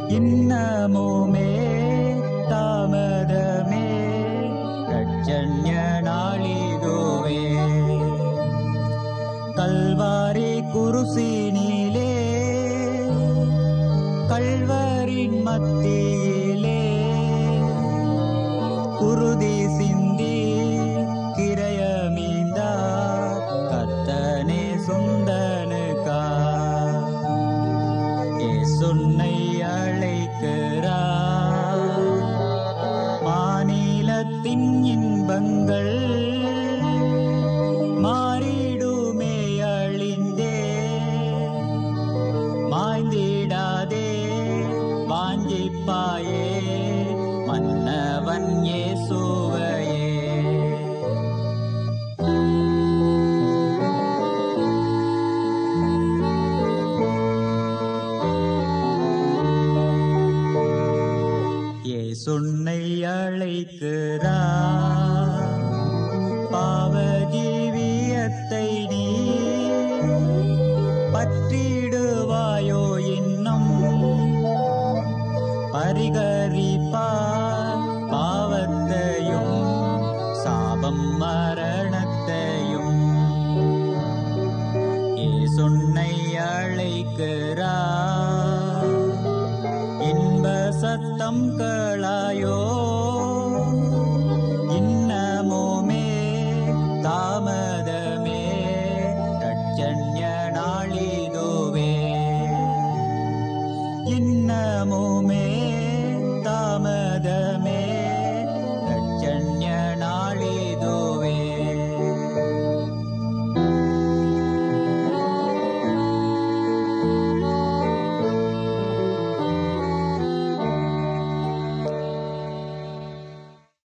இன்னமுமே தாமதமே ரட்சண்ய நாளிதுவே கல்வாரி குருசினிலே கல்வரின் மத்தியிலே குருதி சிந்தி கிரயமீந்தா கத்தனே சுந்தனுக்கா ஏசுன்னை அழைக்கிறா மாநிலத்தின் இன்பங்கள் மாறிடுமே அழிந்தே மாய்ந்திடாதே வாஞ்சிப்பாயே மன்னவன் இயேசுவையே ஏசுன்னை அழைக்கிறா பாவ ஜீவியத்தை நீ பற்றிடுவாயோ இன்னும் பரிகரிப்பார் பாவத்தையும் சாபம் மரணத்தையும் ஏசுன்னை அழைக்கிறா இன்ப சத்தம் களாயோ இன்னமுமே தாமதமே ரட்சண்ய நாளிதுவே இன்னமுமே